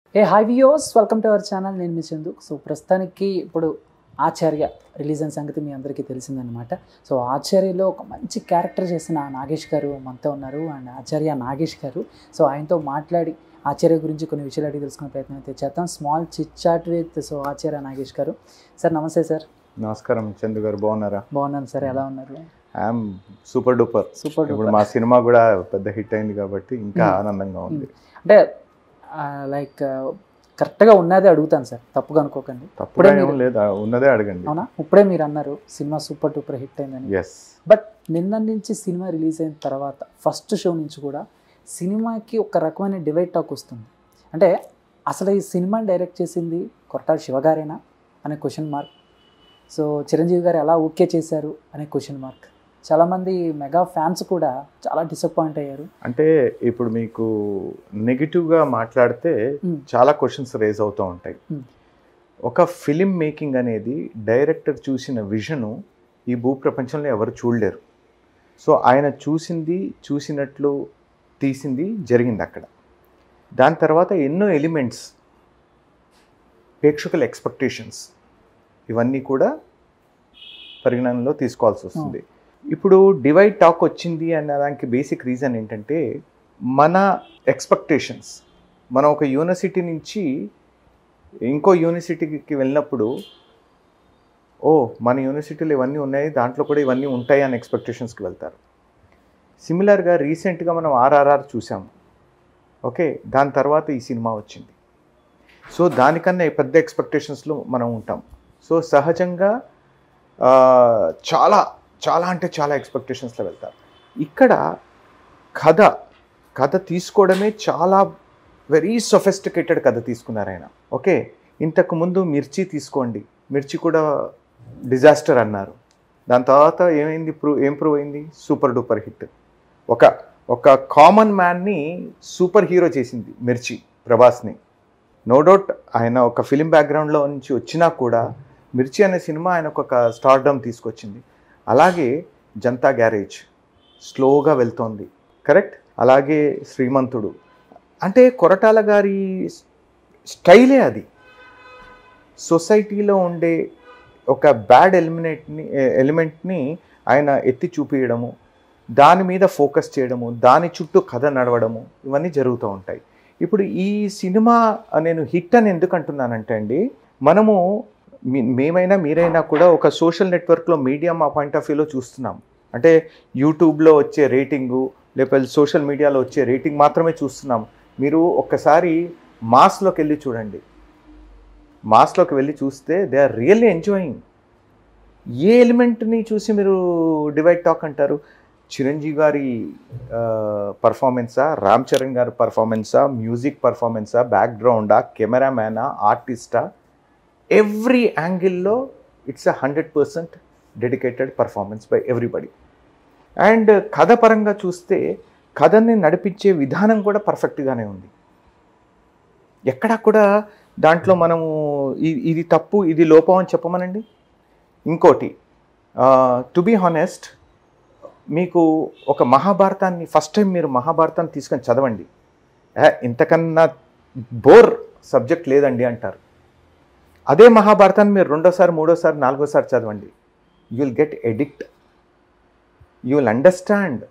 A hi views welcome to our channel నేను మీ Chandu so ప్రస్తుతానికి ఇప్పుడు ఆచార్య రిలీజ్ అయిన సంగతి మీ అందరికీ తెలిసిందనమాట సో ఆచార్యలో ఒక మంచి క్యారెక్టర్ చేసిన నాగేష్ గారు మనతో ఉన్నారు అండ్ ఆచార్య నాగేష్ గారు సో ఆయనతో మాట్లాడి ఆచార్య గురించి కొన్ని విషయాలు అడిగి తెలుసుకునే ప్రయత్నం అయితే చేద్దాం small chit chat with so Acharya Nagesh గారు సార్ నమస్తే సార్ నమస్కారం చందు గారు బాగున్నారా బాగున్నాను సార్ ఎలా ఉన్నారు ఐఎమ్ సూపర్ డూపర్ సూపర్ ఇప్పుడు మా సినిమా కూడా పెద్ద హిట్ అయింది కాబట్టి ఇంకా Hmm. ఆనందంగా ఉంది అంటే లైక్ కరెక్ట్గా ఉన్నదే అడుగుతాను సార్ తప్పుగా అనుకోకండి తప్పుగా ఇప్పుడే ఏం మీరు- లేదు ఉన్నదే అడగండి అవునా ఇప్పుడే మీరు అన్నారు సినిమా సూపర్ డూపర్ హిట్ అయిందని ఎస్ బట్ నిన్న నుంచి సినిమా రిలీజ్ అయిన తర్వాత ఫస్ట్ షో నుంచి కూడా సినిమాకి ఒక రకమైన డివైడ్ టాక్ వస్తుంది అంటే అసలు ఈ సినిమాని డైరెక్ట్ చేసింది కొరటాల శివగారేనా అనే క్వశ్చన్ మార్క్ సో చిరంజీవి గారు ఎలా ఓకే చేశారు అనే క్వశ్చన్ మార్క్ చాలామంది మెగా ఫ్యాన్స్ కూడా చాలా డిసప్పాయింట్ అయ్యారు అంటే ఇప్పుడు మీకు నెగిటివ్ గా మాట్లాడితే Hmm. చాలా క్వశ్చన్స్ రేజ్ అవుతూ ఉంటాయి Hmm. ఒక ఫిలిం మేకింగ్ అనేది డైరెక్టర్ చూసిన విజను ఈ భూప్రపంచంలో ఎవరు చూడలేరు సో ఆయన చూసింది చూసినట్లు తీసింది జరిగింది అక్కడ దాని తర్వాత ఎన్నో ఎలిమెంట్స్ ప్రేక్షకుల ఎక్స్పెక్టేషన్స్ ఇవన్నీ కూడా పరిగణనలో తీసుకోవాల్సి వస్తుంది ఇప్పుడు డివైడ్ టాక్ వచ్చింది అన్న దానికి బేసిక్ రీజన్ ఏంటంటే మన ఎక్స్పెక్టేషన్స్ మనం ఒక యూనివర్సిటీ నుంచి ఇంకో యూనివర్సిటీకి వెళ్ళినప్పుడు ఓ మన యూనివర్సిటీలో ఇవన్నీ ఉన్నాయి దాంట్లో కూడా ఇవన్నీ ఉంటాయి అని ఎక్స్పెక్టేషన్స్కి వెళ్తారు సిమిలర్గా రీసెంట్గా మనం ఆర్ఆర్ఆర్ చూసాము ఓకే దాని తర్వాత ఈ సినిమా వచ్చింది సో దానికన్నా పెద్ద ఎక్స్పెక్టేషన్స్లో మనం ఉంటాం సో సహజంగా ఆ, చాలా చాలా అంటే చాలా ఎక్స్పెక్టేషన్స్లో వెళ్తారు ఇక్కడ కథ కథ తీసుకోవడమే చాలా వెరీ సొఫిస్టికేటెడ్ కథ తీసుకున్నారు ఆయన ఓకే ఇంతకు ముందు మిర్చి తీసుకోండి మిర్చి కూడా డిజాస్టర్ అన్నారు దాని తర్వాత ఏమైంది ప్రూవ్ ఏం ప్రూవ్ అయింది సూపర్ డూపర్ హిట్ ఒక ఒక కామన్ మ్యాన్ని సూపర్ హీరో చేసింది మిర్చి ప్రభాస్ని నో డౌట్ ఆయన ఒక ఫిలిం బ్యాక్గ్రౌండ్లో నుంచి వచ్చినా కూడా మిర్చి అనే సినిమా ఆయనకు ఒక స్టార్డమ్ తీసుకొచ్చింది అలాగే జనతా గ్యారేజ్ స్లోగా వెళ్తోంది కరెక్ట్ అలాగే శ్రీమంతుడు అంటే కొరటాల గారి స్టైలే అది సొసైటీలో ఉండే ఒక బ్యాడ్ ఎలిమినేట్ని ఎలిమెంట్ని ఆయన ఎత్తి చూపించడము దాని మీద ఫోకస్ చేయడము దాని చుట్టూ కథ నడవడము ఇవన్నీ జరుగుతూ ఉంటాయి ఇప్పుడు ఈ సినిమా నేను హిట్ అని ఎందుకు అంటున్నానంటే అండి మనము మీ- మేమైనా మీరైనా కూడా ఒక సోషల్ నెట్వర్క్లో మీడియా మా పాయింట్ ఆఫ్ వ్యూలో చూస్తున్నాం అంటే యూట్యూబ్లో వచ్చే రేటింగు లేకపోతే సోషల్ మీడియాలో వచ్చే రేటింగ్ మాత్రమే చూస్తున్నాం మీరు ఒక్కసారి మాస్లోకి వెళ్ళి చూడండి మాస్లోకి వెళ్ళి చూస్తే they are really enjoying a ఎలిమెంట్ని చూసి మీరు డివైడ్ టాక్ అంటారు చిరంజీవి గారి పర్ఫార్మెన్సా రామ్ చరణ్ గారి పర్ఫార్మెన్సా మ్యూజిక్ పర్ఫార్మెన్సా బ్యాక్గ్రౌండా కెమెరామ్యానా ఆర్టిస్టా ఎవ్రీ యాంగిల్లో it's a hundred percent dedicated performance by everybody and కథ పరంగా చూస్తే కథని నడిపించే విధానం కూడా పర్ఫెక్ట్గానే ఉంది ఎక్కడా కూడా దాంట్లో మనము ఇ- ఇది తప్పు ఇది లోపం అని చెప్పమనండి ఇంకోటి టు బీ హానెస్ట్ మీకు ఒక మహాభారతాన్ని ఫస్ట్ టైం మీరు మహాభారతాన్ని తీసుకొని చదవండి ఏ, ఇంతకన్నా బోర్ సబ్జెక్ట్ లేదండి అంటారు అదే మహాభారతాన్ని మీరు రెండోసారి మూడోసారి నాలుగోసారి చదవండి you will get addict you will understand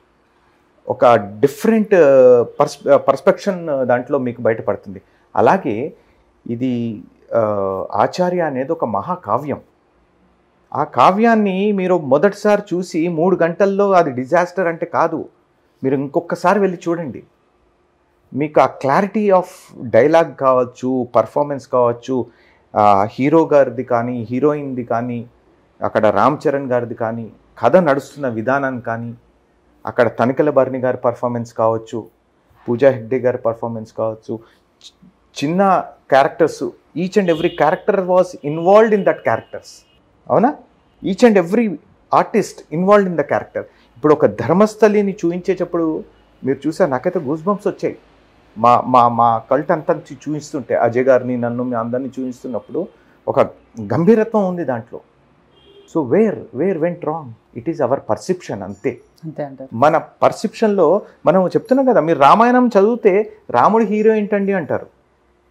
ఒక డిఫరెంట్ పర్స్ పర్స్పెక్షన్ దాంట్లో మీకు బయటపడుతుంది అలాగే ఇది ఆ, ఆచార్య అనేది ఒక మహాకావ్యం ఆ కావ్యాన్ని మీరు మొదటిసారి చూసి మూడు గంటల్లో అది డిజాస్టర్ అంటే కాదు మీరు ఇంకొకసారి వెళ్ళి చూడండి మీకు ఆ క్లారిటీ ఆఫ్ డైలాగ్ కావచ్చు పర్ఫార్మెన్స్ కావచ్చు ఆ హీరో గారిది కానీ హీరోయిన్ది కానీ అక్కడ రామ్ చరణ్ గారిది కానీ కథ నడుస్తున్న విధానం కానీ అక్కడ తనికల భరణి గారి పర్ఫార్మెన్స్ కావచ్చు పూజా హెగ్డే గారి పర్ఫార్మెన్స్ కావచ్చు చి- చిన్న characters each and every character was involved in that characters అవునా each and every artist involved in the character ఇప్పుడు ఒక ధర్మస్థలిని చూపించేటప్పుడు మీరు చూసారు నాకైతే గూస్ బంప్స్ వచ్చాయి మా మా మా కల్ట్ అంతా చూ- చూపిస్తుంటే అజయ్ గారిని నన్ను మీ అందరినీ చూపిస్తున్నప్పుడు ఒక గంభీరత్వం ఉంది దాంట్లో so where where went wrong it is our perception అంతే అంతే అంటారు మన పర్సెప్షన్లో మనం చెప్తున్నాం కదా మీరు రామాయణం చదివితే రాముడు హీరో ఏంటండి అంటారు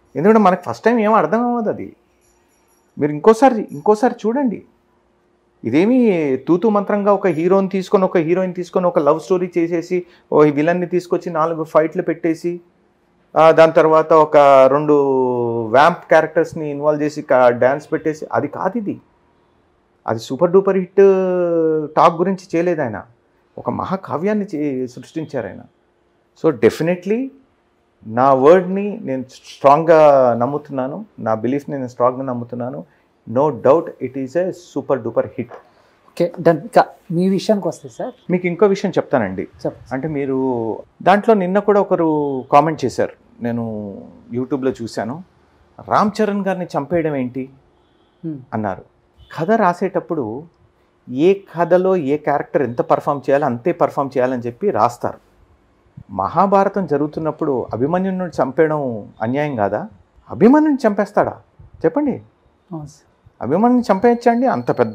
ఎందుకంటే మనకు ఫస్ట్ టైం ఏం అర్థం అవ్వదు అది మీరు ఇంకోసారి ఇంకోసారి చూడండి ఇదేమి తూతు మంత్రంగా ఒక హీరోని తీసుకొని ఒక హీరోయిన్ తీసుకొని ఒక లవ్ స్టోరీ చేసేసి ఓ విలన్ని తీసుకొచ్చి నాలుగు ఫైట్లు పెట్టేసి ఆ, దాని తర్వాత ఒక రెండు వ్యాంప్ క్యారెక్టర్స్ని ఇన్వాల్వ్ చేసి డ్యాన్స్ పెట్టేసి అది కాదు ఇది అది సూపర్ డూపర్ హిట్ టాక్ గురించి చేయలేదు ఆయన ఒక మహాకావ్యాన్ని చే- సృష్టించారు ఆయన సో డెఫినెట్లీ నా వర్డ్ని నేను స్ట్రాంగ్గా నమ్ముతున్నాను నా బిలీఫ్ని నేను స్ట్రాంగ్గా నమ్ముతున్నాను no doubt it is a super duper hit okay done ఇంకా మీ విషయానికి వస్తే సార్ మీకు ఇంకో విషయం చెప్తానండి చెప్పండి అంటే మీరు దాంట్లో నిన్న కూడా ఒకరు కామెంట్ చేశారు నేను యూట్యూబ్లో చూశాను రామ్ చరణ్ గారిని చంపేయడం ఏంటి Hmm. అన్నారు కథ రాసేటప్పుడు ఏ కథలో ఏ క్యారెక్టర్ ఎంత పర్ఫామ్ చేయాలో అంతే పర్ఫామ్ చేయాలని చెప్పి రాస్తారు మహాభారతం జరుగుతున్నప్పుడు అభిమన్యుని చంపేయడం అన్యాయం కాదా అభిమన్యుని చంపేస్తాడా చెప్పండి అవును సార్ అభిమన్యుని చంపేయచ్చండి అంత పెద్ద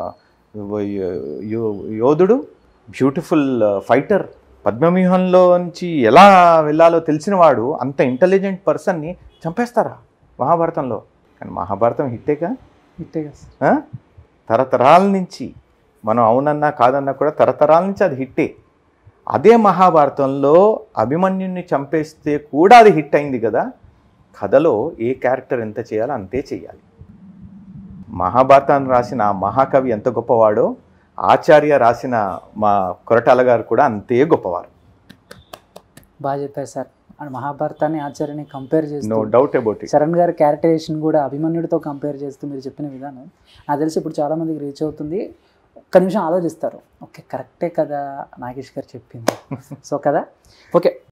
యో- యోధుడు బ్యూటిఫుల్ ఫైటర్ పద్మవ్యూహంలో నుంచి ఎలా వెళ్ళాలో తెలిసినవాడు అంత ఇంటెలిజెంట్ పర్సన్ని చంపేస్తారా మహాభారతంలో కానీ మహాభారతం హిట్టేగా ఇట్టే కదా సార్ ఆ? తరతరాల నుంచి మనం అవునన్నా కాదన్నా కూడా తరతరాల నుంచి అది హిట్టే అదే మహాభారతంలో అభిమన్యుని చంపేస్తే కూడా అది హిట్ అయింది కదా కథలో ఏ క్యారెక్టర్ ఎంత చేయాలో అంతే చేయాలి మహాభారతాన్ని రాసిన ఆ మహాకవి ఎంత గొప్పవాడో ఆచార్య రాసిన మా కొరటాల గారు కూడా అంతే గొప్పవారు బాగా చెప్పారు సార్ అండ్ మహాభారతాన్ని ఆచార్యని కంపేర్ నో చేస్తూ డౌట్ అబౌట్ ఇట్ చరణ్ గారి క్యారెక్టరేషన్ కూడా అభిమన్యుడితో కంపేర్ చేస్తూ మీరు చెప్పిన విధానం నాకు తెలిసి ఇప్పుడు చాలామందికి రీచ్ అవుతుంది ఒక్క నిమిషం ఆలోచిస్తారు ఓకే కరెక్టే కదా నాగేష్ గారు చెప్పింది సో కదా ఓకే